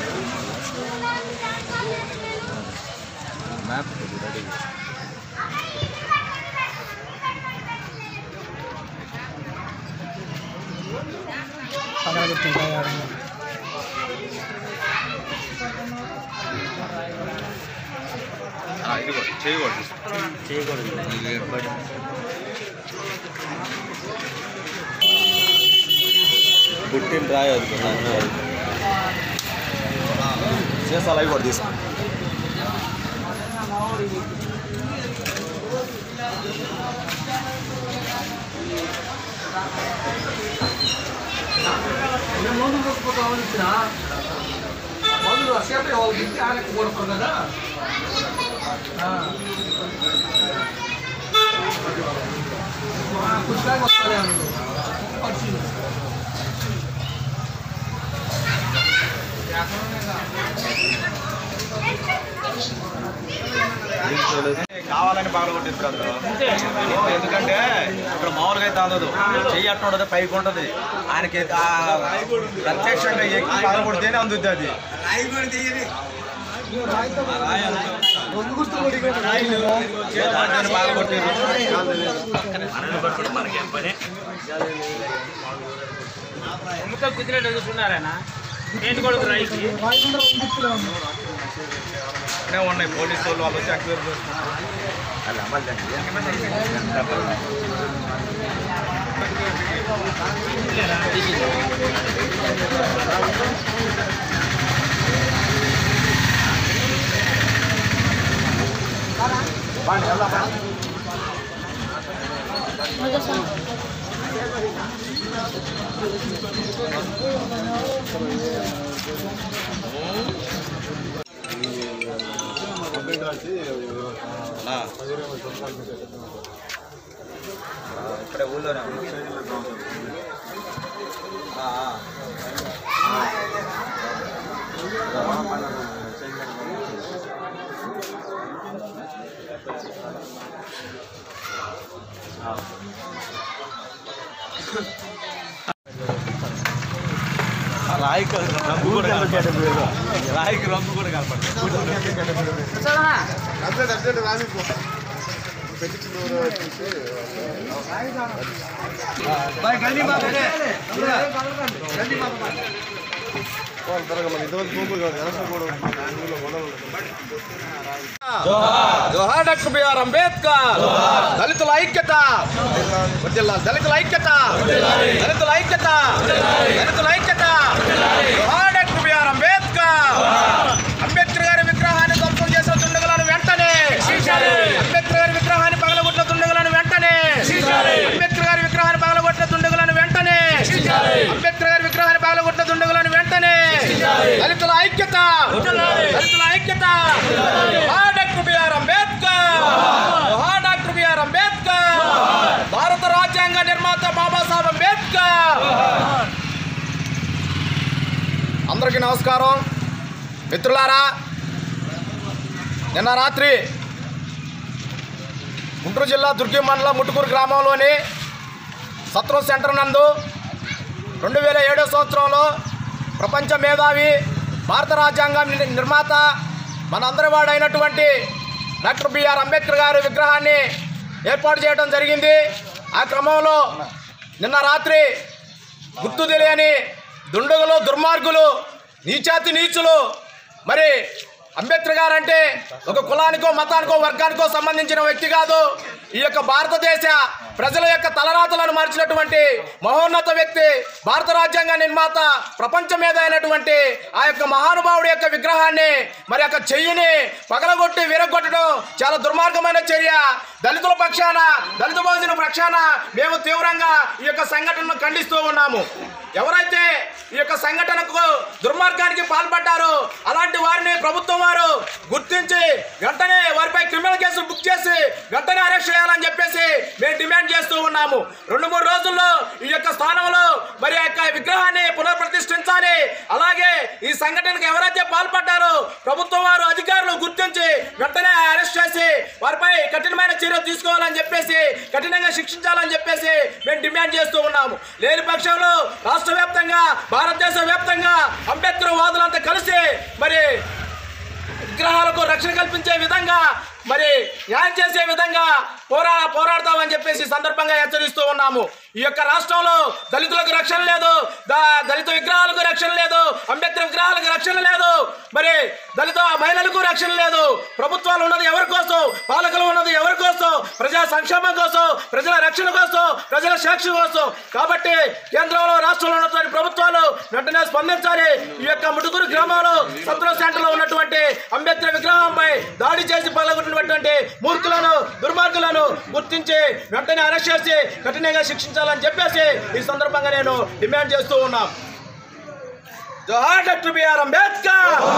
Map ready పక్కన గుర్తుంటాయి ఇది కూడా చేయకూడదు చేయకూడదు ఇది బయట బుట్టిని రాయదు చేసాలి అవి కూడా తీసుకో కావాలని బాగా కొట్టిస్తారు ఎందుకంటే ఇక్కడ మామూలుగా అయితే అందదు చెయ్యి అట్టు ఉండదు పైకి ఉంటుంది ఆయనకి ఆ ప్రత్యక్షంగా ఎక్కి బాగా కొడితేనే అందుద్ది అది దాంట్లోనే బాగా కొట్టారు మనకేం పని ఎముక కుదిరేట చూస్తున్నారేనా నేను కొడుకు రైకి ఇక్కడే ఉన్నాయి పోలీసు వాళ్ళు వాళ్ళు వచ్చి అక్వేర్ చేసుకుంటారు ఆ. ఆ, ఇక్కడే ఊళ్ళోనే ఉంది. ఆ, ఆ. ఆ రాయికి రంగు కూడా కనపడుతుంది. రాయికి రంగు కూడా కనపడుతుంది జోహార్ డాక్టర్ బిఆర్ అంబేద్కర్ దళితుల ఐక్యత వర్ధిల్లాలి. దళితుల ఐక్యత దళితుల ఐక్యత దళితుల ఐక్యత జోహార్ డాక్టర్ బిఆర్ అంబేద్కర్ అంబేద్కర్ గారి విగ్రహాన్ని ధ్వంసం చేసిన దుండగులను వెంటనే అంబేద్కర్ గారి విగ్రహాన్ని పగలగొట్టిన దుండగులను వెంటనే అంబేద్కర్ గారి విగ్రహాన్ని పగలగొట్టిన దుండగులను వెంటనే అంబేద్కర్ గారి విగ్రహాన్ని పగలగొట్టిన దుండగులను వెంటనే దళితుల ఐక్యత దళితుల ఐక్యత జోహార్ డాక్టర్ బిఆర్ అంబేద్కర్ జోహార్ డాక్టర్ బిఆర్ అంబేద్కర్ భారత రాజ్యాంగ నిర్మాత బాబాసాహెబ్ అంబేద్కర్ అందరికీ నమస్కారం మిత్రులారా నిన్న రాత్రి గుంటూరు జిల్లా దుర్గి మండలం ముట్టుకూరు గ్రామంలోని సత్రం సెంటర్ నందు రెండు వేల ఏడో సంవత్సరంలో ప్రపంచ మేధావి భారత రాజ్యాంగ ని- నిర్మాత మనందరి వాడైనటువంటి డాక్టర్ బిఆర్ అంబేద్కర్ గారి విగ్రహాన్ని ఏర్పాటు చేయడం జరిగింది ఆ క్రమంలో నిన్న రాత్రి గుర్తు తెలియని దుండగులు దుర్మార్గులు నీచాతి నీచులు మరి అంబేద్కర్ గారు అంటే ఒక కులానికో మతానికో వర్గానికో సంబంధించిన వ్యక్తి కాదు ఈ యొక్క భారతదేశ ప్రజల యొక్క తలరాతలను మార్చినటువంటి మహోన్నత వ్యక్తి భారత రాజ్యాంగ నిర్మాత ప్రపంచ మీద అయినటువంటి ఆ యొక్క మహానుభావుడి యొక్క విగ్రహాన్ని మరి యొక్క చెయ్యిని పగలగొట్టి విరగొట్టడం చాలా దుర్మార్గమైన చర్య దళితుల పక్షాన దళిత బహుజన పక్షాన మేము తీవ్రంగా ఈ యొక్క సంఘటనను ఖండిస్తూ ఉన్నాము ఎవరైతే ఈ యొక్క సంఘటనకు దుర్మార్గానికి పాల్పడ్డారో అలాంటి వారిని ప్రభుత్వం వారు గుర్తించి వెంటనే వారిపై క్రిమినల్ కేసులు బుక్ చేసి వెంటనే అరెస్ట్ చేయాలని చెప్పేసి మేము డిమాండ్ చేస్తూ ఉన్నాము రెండు మూడు రోజుల్లో ఈ యొక్క స్థానంలో మరి ఆ యొక్క విగ్రహాన్ని పునఃప్రతిష్ఠించాలి అలాగే ఈ సంఘటనకు ఎవరైతే పాల్పడ్డారో ప్రభుత్వం వారు అధికారులు గుర్తించి వెంటనే అరెస్ట్ చేసి వారిపై కఠినమైన చర్య తీసుకోవాలని చెప్పేసి కఠినంగా శిక్షించాలని చెప్పేసి మేము డిమాండ్ చేస్తూ ఉన్నాము లేని పక్షంలో రాష్ట్ర వ్యాప్తంగా భారతదేశ వ్యాప్తంగా అంబేద్కర్ వాదులంతా కలిసి మరి విగ్రహాలకు రక్షణ కల్పించే విధంగా మరి న్యాయం చేసే విధంగా పోరా పోరాడతామని చెప్పేసి ఈ సందర్భంగా హెచ్చరిస్తూ ఉన్నాము ఈ యొక్క రాష్ట్రంలో దళితులకు రక్షణ లేదు ద- దళిత విగ్రహాలకు రక్షణ లేదు అంబేద్కర్ విగ్రహాలకు రక్షణ లేదు మరి దళిత మహిళలకు రక్షణ లేదు ప్రభుత్వాలు ఉన్నది ఎవరి కోసం పాలకులు ఉన్నది ఎవరి కోసం ప్రజా సంక్షేమం కోసం ప్రజల రక్షణ కోసం ప్రజల సాక్షి కోసం కాబట్టి కేంద్రంలో రాష్ట్రంలో ఉన్నటువంటి ప్రభుత్వాలు వెంటనే స్పందించాలి ఈ యొక్క ముడుగురు గ్రామంలో సత్రం సెంటర్ లో ఉన్నటువంటి అంబేద్కర్ విగ్రహంపై దాడి చేసి పగలగొట్టినటువంటి మూర్ఖులను దుర్మార్గులను గుర్తించి వెంటనే అరెస్ట్ చేసి కఠినంగా శిక్షించాలని చెప్పేసి ఈ సందర్భంగా నేను డిమాండ్ చేస్తూ ఉన్నాం జోహార్ డాక్టర్ బిఆర్ అంబేద్కర్